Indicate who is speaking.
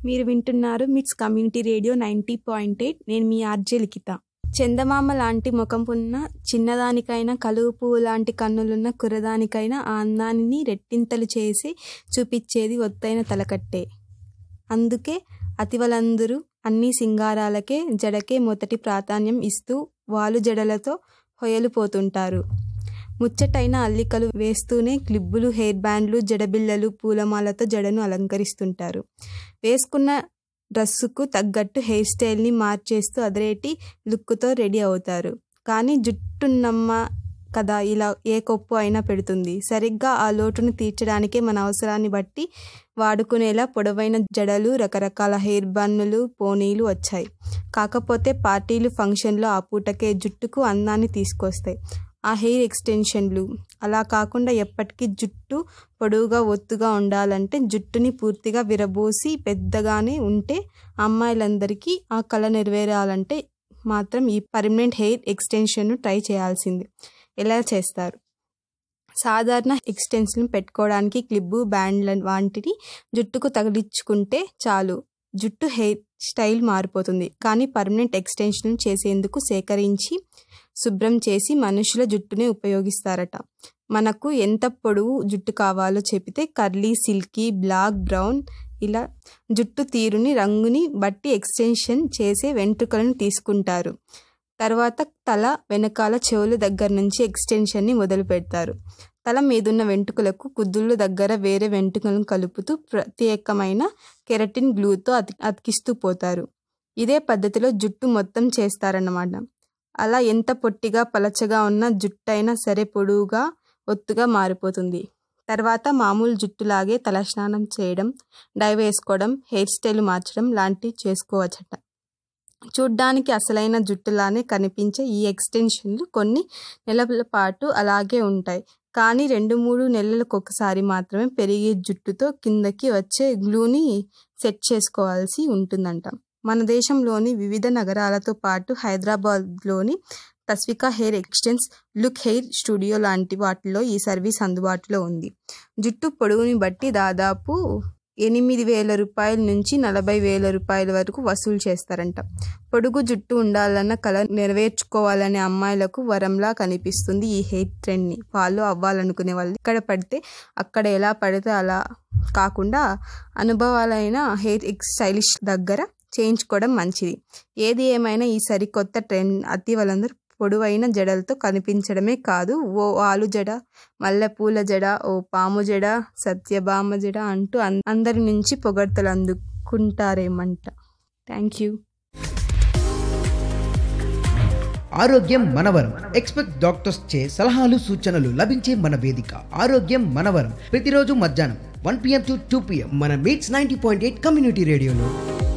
Speaker 1: మీరు వింటున్నారు MITS community radio ninety point eight నేను మీ ఆర్జే లిఖిత చందమామ లాంటి ముఖం ఉన్న చిన్నదానికైనా కలువు పువ్వు లాంటి కన్నులున్న కుర్రదానికైనా ఆ అందాన్ని రెట్టింతలు చేసి చూపించేది ఒత్తైన తలకట్టే అందుకే అతివలందరూ అన్ని సింగారాలకే జడకే మొదటి ప్రాధాన్యం ఇస్తూ వాలు జడలతో హొయలుపోతుంటారు ముచ్చటైన అల్లికలు వేస్తూనే క్లిబ్బులు హెయిర్ బ్యాండ్లు జడబిళ్ళలు పూలమాలతో జడను అలంకరిస్తుంటారు వేసుకున్న డ్రెస్సుకు తగ్గట్టు హెయిర్ స్టైల్ని మార్చేస్తూ అదరేటి లుక్తో రెడీ అవుతారు కానీ జుట్టున్నమ్మ కదా ఇలా ఏ కొప్పు అయినా పెడుతుంది సరిగ్గా ఆ లోటును తీర్చడానికే మన అవసరాన్ని బట్టి వాడుకునేలా పొడవైన జడలు రకరకాల హెయిర్ బన్నులు పోనీలు వచ్చాయి కాకపోతే పార్టీలు ఫంక్షన్లు ఆ పూటకే జుట్టుకు అందాన్ని తీసుకొస్తాయి ఆ హెయిర్ ఎక్స్టెన్షన్లు అలా కాకుండా ఎప్పటికీ జుట్టు పొడవుగా ఒత్తుగా ఉండాలంటే జుట్టుని పూర్తిగా విరబోసి పెద్దగానే ఉంటే అమ్మాయిలందరికీ ఆ కళ నెరవేరాలంటే మాత్రం ఈ పర్మనెంట్ హెయిర్ ఎక్స్టెన్షన్ను ట్రై చేయాల్సింది ఎలా చేస్తారు సాధారణ ఎక్స్టెన్షన్ పెట్టుకోవడానికి క్లిబ్బు బ్యాండ్ల వంటిని జుట్టుకు తగిలించుకుంటే చాలు జుట్టు హెయిర్ స్టైల్ మారిపోతుంది కానీ పర్మనెంట్ ఎక్స్టెన్షన్ చేసేందుకు సేకరించి శుభ్రం చేసి మనుషుల జుట్టుని ఉపయోగిస్తారట మనకు ఎంత పొడవు జుట్టు కావాలో చెబితే కర్లీ సిల్కీ బ్లాక్ బ్రౌన్ ఇలా జుట్టు తీరుని రంగుని బట్టి ఎక్స్టెన్షన్ చేసే వెంట్రుకలను తీసుకుంటారు తర్వాత తల వెనకాల చెవుల దగ్గర నుంచి ఎక్స్టెన్షన్ని మొదలు పెడతారు తల మీదున్న వెంట్రుకలకు కుద్దుళ్ళ దగ్గర వేరే వెంట్రుకలను కలుపుతూ ప్రత్యేకమైన కెరటిన్ గ్లూతో అతి అతికిస్తూ పోతారు ఇదే పద్ధతిలో జుట్టు మొత్తం చేస్తారన్నమాట అలా ఎంత పొట్టిగా పలచగా ఉన్న జుట్టైనా సరే పొడువుగా ఒత్తుగా మారిపోతుంది తర్వాత మామూలు జుట్టులాగే తలస్నానం చేయడం డై వేసుకోవడం హెయిర్ స్టైల్ మార్చడం లాంటివి చేసుకోవచ్చట చూడ్డానికి అసలైన జుట్టులానే కనిపించే ఈ ఎక్స్టెన్షన్లు కొన్ని నెలల పాటు అలాగే ఉంటాయి కానీ రెండు మూడు నెలలకు ఒకసారి మాత్రమే పెరిగే జుట్టుతో కిందకి వచ్చే గ్లూని సెట్ చేసుకోవాల్సి ఉంటుందంట మన దేశంలోని వివిధ నగరాలతో పాటు హైదరాబాద్లోని Tasvika hair extensions look hair studio లాంటి వాటిలో ఈ సర్వీస్ అందుబాటులో ఉంది జుట్టు పొడవుని బట్టి దాదాపు ఎనిమిది వేల రూపాయల నుంచి నలభై వేల రూపాయల వరకు వసూలు చేస్తారంట పొడుగు జుట్టు ఉండాలన్న కళ నెరవేర్చుకోవాలనే అమ్మాయిలకు వరంలా కనిపిస్తుంది ఈ హెయిర్ ట్రెండ్ని ఫాలో అవ్వాలనుకునే వాళ్ళు ఇక్కడ పడితే అక్కడ ఎలా పడితే అలా కాకుండా అనుభవాలైన హెయిర్ స్టైలిష్ దగ్గర చేయించుకోవడం మంచిది ఏది ఏమైనా ఈ సరికొత్త ట్రెండ్ అతి వాళ్ళందరూ పొడవైన జడలతో కనిపించడమే కాదు ఓ ఆలు జడ మల్లెపూల జడ ఓ పాము జడ సత్యభామ జడ అంటూ అందరి నుంచి పొగడ్తలు అందుకుంటారేమంట థ్యాంక్ యూ
Speaker 2: ఆరోగ్యం మనవరం ఎక్స్పెక్ట్ డాక్టర్స్ చే సలహాలు సూచనలు లభించే మన వేదిక ఆరోగ్యం మనవరం ప్రతిరోజు మధ్యాహ్నం one PM to two PM మన MITS ninety point eight community రేడియోలో